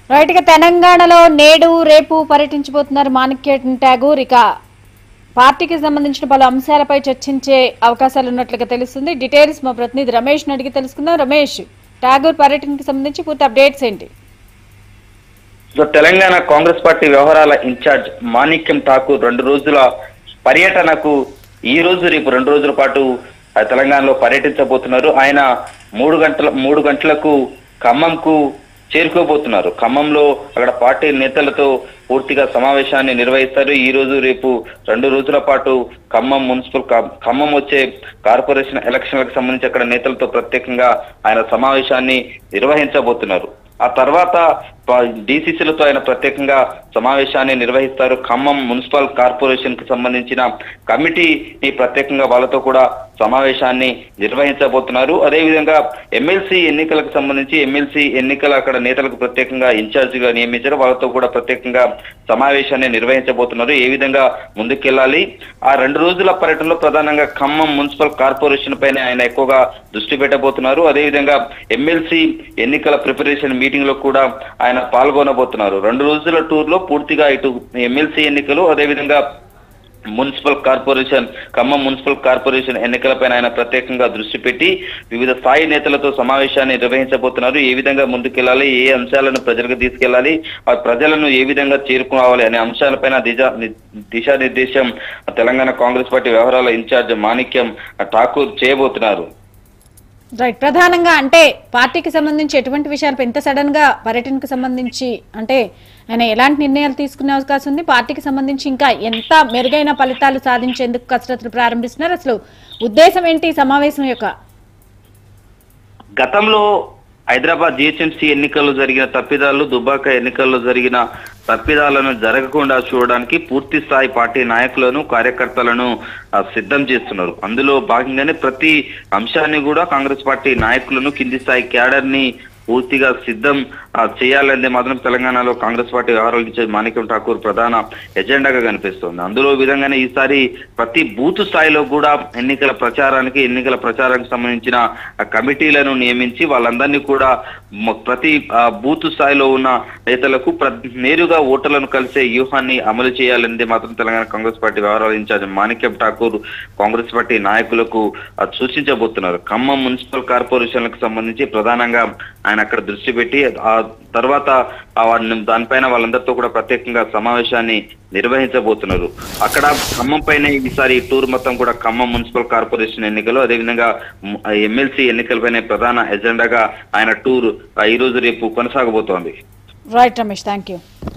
right ఇక తెలంగాణలో నేడు రేపు పర్యటించబోతున్నారు మాణిక్య ఠాగూర్ ఇక పార్టీకి సంబంధించిన పలు అంశాలపై చర్చించే అవకాశాలు ఉన్నట్లుగా తెలుస్తుంది డీటెయిల్స్ మా ప్రతినిధి రమేష్ అడిగి తెలుసుకుందాం రమేష్ ఠాగూర్ పర్యటనకి సంబంధించి పూర్తి అప్డేట్స్ ఏంటి సో తెలంగాణ కాంగ్రెస్ పార్టీ వ్యవహారాల ఇన్ఛార్జ్ మాణిక్యం ఠాకూర్ రెండు రోజుల పర్యటనకు ఈ రోజు రేపు రెండు రోజుల పాటు ఆ, తెలంగాణలో పర్యటించబోతున్నారు ఆయన మూడు గంటల మూడు గంటలకు ఖమ్మంకు చేరుకోబోతున్నారు ఖమ్మంలో అక్కడ పార్టీ నేతలతో పూర్తిగా సమావేశాన్ని నిర్వహిస్తారు ఈ రోజు రేపు రెండు రోజుల పాటు ఖమ్మం మున్సిపల్ కా- ఖమ్మం వచ్చే కార్పొరేషన్ ఎలక్షన్లకు సంబంధించి అక్కడ నేతలతో ప్రత్యేకంగా ఆయన సమావేశాన్ని నిర్వహించబోతున్నారు ఆ తర్వాత డిసిసిలతో ఆయన ప్రత్యేకంగా సమావేశాన్ని నిర్వహిస్తారు ఖమ్మం మున్సిపల్ కార్పొరేషన్ కు సంబంధించిన కమిటీని ప్రత్యేకంగా వాళ్ళతో కూడా సమావేశాన్ని నిర్వహించబోతున్నారు అదేవిధంగా ఎమ్మెల్సీ ఎన్నికలకు సంబంధించి ఎమ్మెల్సీ ఎన్నికల అక్కడ నేతలకు ప్రత్యేకంగా ఇన్ఛార్జిగా నియమించారు వాళ్ళతో కూడా ప్రత్యేకంగా సమావేశాన్ని నిర్వహించబోతున్నారు ఏ విధంగా ముందుకెళ్ళాలి ఆ రెండు రోజుల పర్యటనలో ప్రధానంగా ఖమ్మం మున్సిపల్ కార్పొరేషన్ పైన ఆయన ఎక్కువగా దృష్టి పెట్టబోతున్నారు అదేవిధంగా ఎమ్మెల్సీ ఎన్నికల ప్రిపరేషన్ మీటింగ్ లో కూడా ఆయన పాల్గొనబోతున్నారు రెండు రోజుల టూర్ లో పూర్తిగా ఇటు ఎమ్మెల్సీ ఎన్నికలు అదేవిధంగా municipal corporation Khammam municipal corporation ఎన్నికలపైన ఆయన ప్రత్యేకంగా దృష్టి పెట్టి వివిధ స్థాయి నేతలతో సమావేశాన్ని నిర్వహించబోతున్నారు ఏ విధంగా ముందుకెళ్లాలి ఏ అంశాలను ప్రజలకు తీసుకెళ్లాలి ఆ ప్రజలను ఏ విధంగా చేరుకోవాలి అనే అంశాలపైన దిశ దిశానిర్దేశం తెలంగాణ కాంగ్రెస్ పార్టీ వ్యవహారాల ఇన్ఛార్జ్ మాణిక్యం ఠాకూర్ చేయబోతున్నారు రైట్ ప్రధానంగా అంటే పార్టీకి సంబంధించి ఎటువంటి విషయాలపై ఇంత సడన్ గా పర్యటనకు సంబంధించి అంటే ఆయన ఎలాంటి నిర్ణయాలు తీసుకునే అవకాశం ఉంది పార్టీకి సంబంధించి ఇంకా ఎంత మెరుగైన ఫలితాలు సాధించేందుకు కసరత్తులు ప్రారంభిస్తున్నారు అసలు ఉద్దేశం ఏంటి ఈ సమావేశం యొక్క గతంలో హైదరాబాద్ జిహెచ్ఎంసీ ఎన్నికల్లో జరిగిన తప్పిదాలు దుబాక ఎన్నికల్లో జరిగిన తప్పిదాలను జరగకుండా చూడడానికి పూర్తి స్థాయి పార్టీ నాయకులను కార్యకర్తలను ఆ, సిద్ధం చేస్తున్నారు అందులో భాగంగానే ప్రతి అంశాన్ని కూడా కాంగ్రెస్ పార్టీ నాయకులను కింది స్థాయి క్యాడర్ ని పూర్తిగా సిద్ధం ఆ, చేయాలనేది మాత్రం తెలంగాణలో కాంగ్రెస్ పార్టీ వ్యవహారాలు మాణిక్యం ఠాకూర్ ప్రధాన ఎజెండాగా కనిపిస్తోంది అందులో విధంగానే ఈసారి ప్రతి బూత్ స్థాయిలో కూడా ఎన్నికల ప్రచారానికి ఎన్నికల ప్రచారానికి సంబంధించిన ఆ కమిటీలను నియమించి వాళ్ళందరినీ కూడా మ- ప్రతి ఆ, బూత్ స్థాయిలో ఉన్న నేతలకు ప్ర- నేరుగా ఓటర్లను కలిసే వ్యూహాన్ని అమలు చేయాలనేది మాత్రం తెలంగాణ కాంగ్రెస్ పార్టీ వ్యవహారాల ఇన్ఛార్జ్ మాణిక్యం ఠాకూర్ కాంగ్రెస్ పార్టీ నాయకులకు ఆ, సూచించబోతున్నారు ఖమ్మం మున్సిపల్ కార్పొరేషన్లకు సంబంధించి ప్రధానంగా ఆయన అక్కడ దృష్టి పెట్టి ఆ తర్వాత ఆ వాడిని దానిపైన వాళ్ళందరితో కూడా ప్రత్యేకంగా సమావేశాన్ని నిర్వహించబోతున్నారు అక్కడ ఖమ్మం పైన ఈసారి ఈ టూర్ మొత్తం కూడా ఖమ్మం మున్సిపల్ కార్పొరేషన్ ఎన్నికలు అదేవిధంగా మ్- ఎమ్మెల్సీ ఎన్నికలపైనే ప్రధాన ఎజెండాగా ఆయన టూర్ ఆ, ఈ రోజు రేపు కొనసాగబోతోంది రైట్ రమేష్ థ్యాంక్ యూ